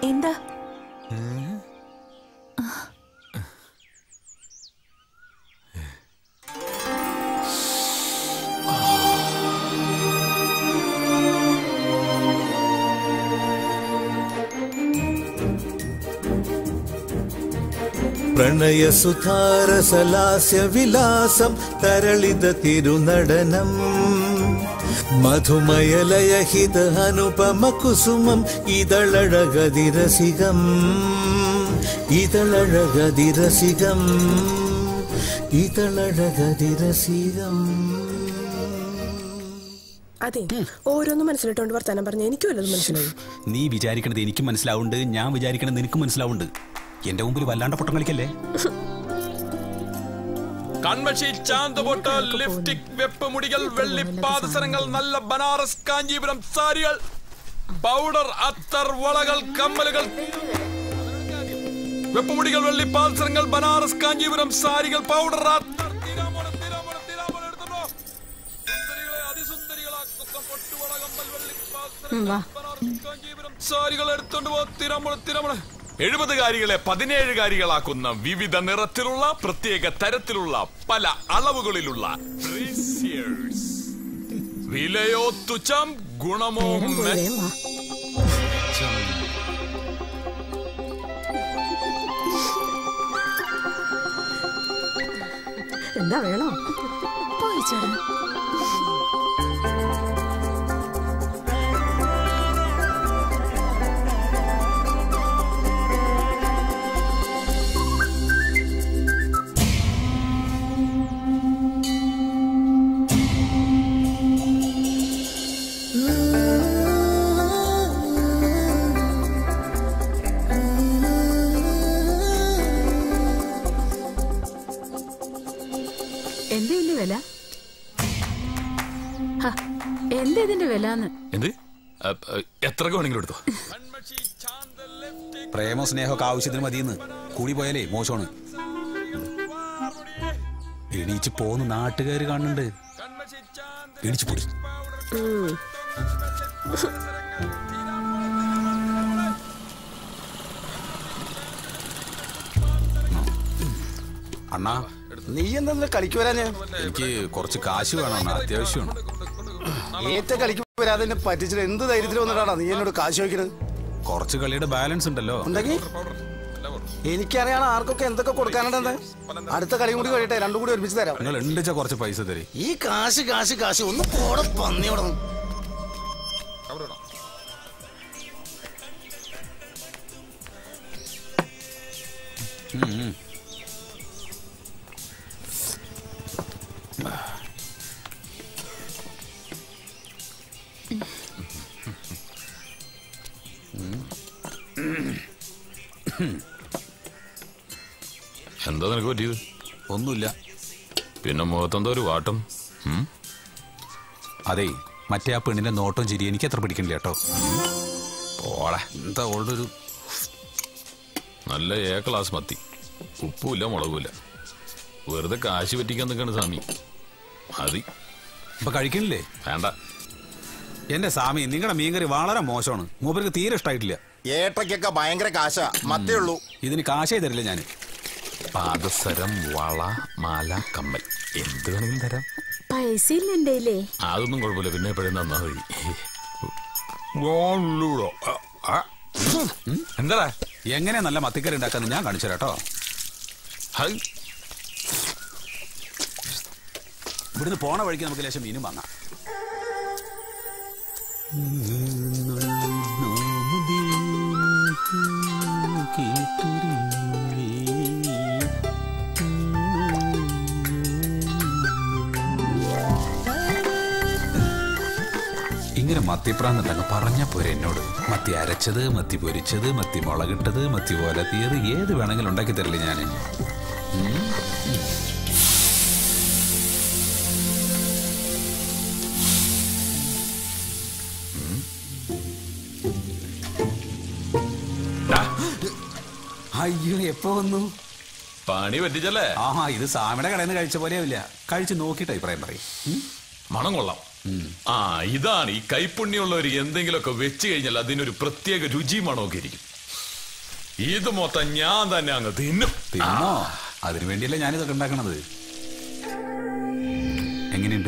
എന്താ പ്രണയസുധാരസലാസ്യ വിലാസം തരളിത തിരുനടനം മധുമയലയഹിത അനുപമ കുസുമം ഇതളഴകതിരസികം ഇതളഴകതിരസികം ഇതളഴകതിരസികം അതെ ഓരോന്നും മനസ്സിലിട്ടോണ്ട് വർത്താനം പറഞ്ഞ എനിക്കും വല്ലതും മനസ്സിലായി നീ വിചാരിക്കണത് എനിക്കും മനസ്സിലാവുന്നുണ്ട് ഞാൻ വിചാരിക്കണത് നിനക്കും മനസ്സിലാവുന്നുണ്ട് എന്റെ മുമ്പിൽ വല്ലാണ്ട പൊട്ടം കളിക്കല്ലേ കൺമഷി ചാന്തുപൊട്ട് ലിപ്സ്റ്റിക് വെപ്പ് മുടികൾ വെള്ളി പാദസരങ്ങൾ നല്ല ബനാറസ് കാഞ്ചീപുരം സാരികൾ പൗഡർ അത്തർ വളകൾ കമ്മലുകൾ വെപ്പുമുടികൾ വെള്ളി പാദസരങ്ങൾ ബനാറസ് കാഞ്ചീപുരം സാരികൾ പൗഡർ അത്തർ തീരാമോളെ, തീരാമോളെ, തീരാമോളെ എടുത്തോണ്ടോ. സുന്ദരികളെ അതിസുന്ദരികളാക്കുന്ന പൊട്ടുവള കമ്മൽ വെള്ളി പാദസരങ്ങൾ ബനാറസ് കാഞ്ചീപുരം സാരികൾ എടുത്തോണ്ട് പോ തിരമുള തിരമുള എഴുപതുകാരികളെ പതിനേഴുകാരികളാക്കുന്ന വിവിധ നിറത്തിലുള്ള പ്രത്യേക തരത്തിലുള്ള പല അളവുകളിലുള്ള braziers. വിലയോ തുച്ഛം ഗുണമോ മെച്ചം. എന്താ വേണോ പോയി ചേട്ടൻ എന്താ ഇതിന്റെ വില ഹ, എന്താ ഇതിന്റെ വില എന്ന് എന്ത് അ, അ, എത്ര വേണമെങ്കിലും എടുത്തോ പ്രേമോ സ്നേഹമൊക്കെ ആവശ്യത്തിന് മതിയെന്ന് കൂടി പോയാലേ മോശമാണ് എണീച്ച് പോന്ന് നാട്ടുകാര് കാണുന്നുണ്ട് എണീച്ച് പൊടി അണ്ണാ നീ എന്താ കളിക്ക് വരാഞ്ഞ് എനിക്ക് കുറച്ച് കാശ് വേണം അണ്ണാ അത്യാവശ്യമാണ് ഏറ്റ കളിക്ക് വരാതെ എന്നെ പറ്റിച്ചിട്ട് എന്ത് ധൈര്യത്തിൽ വന്നിട്ടാണ് നീ എന്നോട് കാശ് ചോദിക്കുന്നത് കുറച്ച് കളിയുടെ ബാലൻസ് ഉണ്ടല്ലോ ഉണ്ടെങ്കിൽ എനിക്കറിയാം ആർക്കൊക്കെ എന്തൊക്കെ കൊടുക്കാനുണ്ടെന്ന് അടുത്ത കളിയും കൂടി കഴിയട്ടെ രണ്ടും കൂടി ഒരുമിച്ച് തരാം നിങ്ങൾ ഉണ്ടിച്ച കുറച്ച് പൈസ തരേ ഈ കാശ് കാശ് കാശ് ഒന്ന് പോടെ പന്നിയോടെ എന്താ നിനക്ക് പറ്റിയത് ഒന്നുമില്ല പിന്നെ മുഖത്തെന്തോ ഒരു വാട്ടം ഉം? അതെ മറ്റേ ആ പെണ്ണിന്റെ നോട്ടം ചിരി എനിക്ക് അത്ര പിടിക്കണില്ല കേട്ടോ പോടാ എന്താ അവളുടെ ഒരു നല്ല ഏ ക്ലാസ് മത്തി ഉപ്പുമില്ല മുളകുമില്ല വെറുതെ കാശ് പറ്റിക്കാൻ നിൽക്കണ സ്വാമി മതി ഇപ്പൊ കഴിക്കണില്ലേ വേണ്ട എന്റെ സ്വാമി നിങ്ങളുടെ മീൻകറി വളരെ മോശമാണ് മൂപ്പർക്ക് തീരെ ഇഷ്ടമായിട്ടില്ല ഏട്ടയ്ക്കൊക്കെ ഭയങ്കര കാശാ മത്തേ ഉള്ളൂ ഇതിന് കാശേ തരില്ല ഞാൻ പാദസരം വള മാല കമ്മൽ എന്ത് വേണമെങ്കിലും തരാം പൈസ ഇല്ല എന്റെ കയ്യിലേ. അതൊന്നും കുഴപ്പമില്ല പിന്നെ എപ്പോഴും തന്നാ മതി എന്താ എങ്ങനെ നല്ല മത്തിക്കറി ഉണ്ടാക്കാന്ന് ഞാൻ കാണിച്ചു കേട്ടോ ഇവിടുന്ന് പോണ വഴിക്ക് നമുക്ക് ലേശം മീനും വാങ്ങാം ഇങ്ങനെ മത്തിപ്രാന്നുണ്ടങ്ങ് പറഞ്ഞ പോരെ എന്നോട് മത്തി അരച്ചത് മത്തി പൊരിച്ചത് മത്തി മുളകിട്ടത് മത്തി പോലത്തിയത് ഏത് വേണമെങ്കിലും ഉണ്ടാക്കി തരില്ലേ ഞാൻ അയ്യോ എപ്പോ വന്നു പണി പറ്റിച്ചല്ലേ ആഹാ ഇത് സാമിയുടെ കടയിൽ നിന്ന് കഴിച്ച പോലെയാവില്ല കഴിച്ച് നോക്കിയിട്ട് അഭിപ്രായം പറയും മണം കൊള്ളാം ആ ഇതാണ് ഈ കൈപ്പുണ്യമുള്ളവർ എന്തെങ്കിലുമൊക്കെ വെച്ച് കഴിഞ്ഞാൽ അതിനൊരു പ്രത്യേക രുചി മണമൊക്കെ ഇരിക്കും ഇത് മൊത്തം ഞാൻ തന്നെ അങ്ങ് തിന്നും തിന്നോ അതിനു വേണ്ടിയല്ലേ ഞാനിതൊക്കെ ഉണ്ടാക്കണത് എങ്ങനെയുണ്ട്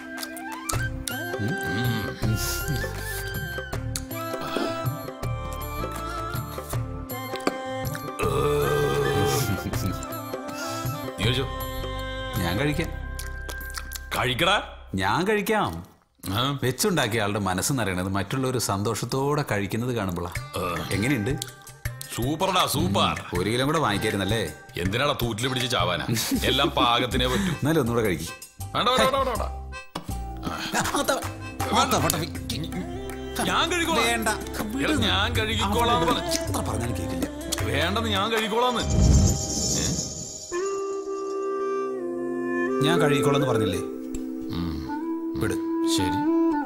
നീ കഴിച്ചോ ഞാൻ കഴിക്കാം കഴിക്കടാ ഞാൻ കഴിക്കാം ആ, വെച്ചുണ്ടാക്കിയ ആളുടെ മനസ്സ് നിറയണത് മറ്റുള്ളവർ സന്തോഷത്തോടെ കഴിക്കുന്നത് കാണുമ്പോഴാ എങ്ങനെയുണ്ട് സൂപ്പർടാ സൂപ്പർ ഒരു കിലോ കൂടെ വാങ്ങിക്കായിരുന്നല്ലേ എന്തിനാടാ തൂറ്റിൽ പിടിച്ച് ചാവാനാ എല്ലാം പാകത്തിനെ പറ്റൂ എന്നാലും ഒന്നുകൂടെ കഴിക്കും വേണ്ട വേണ്ട വേണ്ട വേണ്ട ഞാൻ കഴിക്കോളാം വേണ്ട. എടാ, ഞാൻ കഴിക്കോളാം എത്ര പറഞ്ഞാലും കേൾക്കില്ല വേണ്ടെന്ന് ഞാൻ കഴിക്കോളാന്ന് ഞാൻ കഴുകിക്കോളെന്ന് പറഞ്ഞില്ലേ വിട് ശരി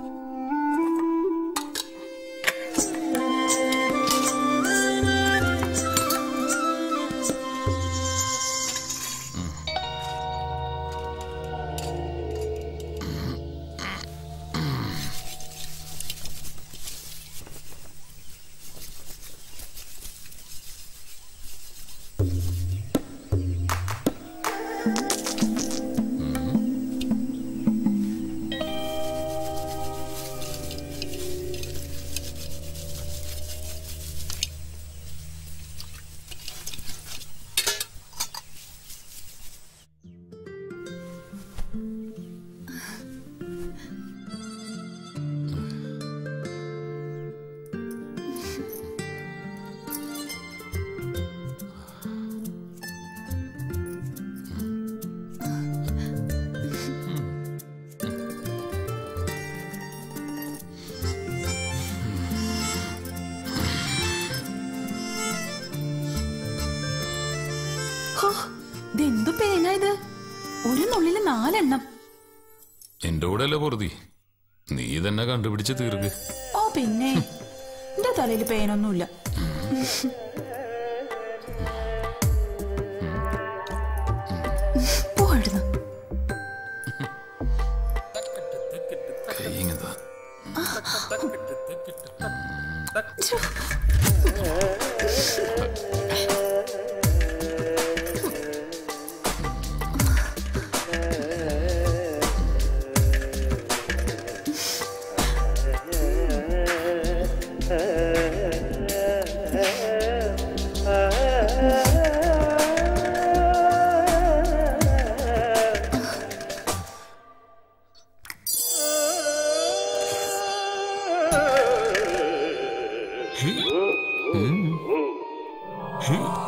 ഇതെന്തു പേന ഇത് ഒരു നുള്ളില് നാലെണ്ണം എന്റെ കൂടെ അല്ലേ പൊറുതി നീ തന്നെ കണ്ടുപിടിച്ച് തീർക്ക് ഓ പിന്നെ എന്റെ തലയിൽ പേനൊന്നുമില്ല പോടുന്നു കൈ ഇങ്ങതാ ഹ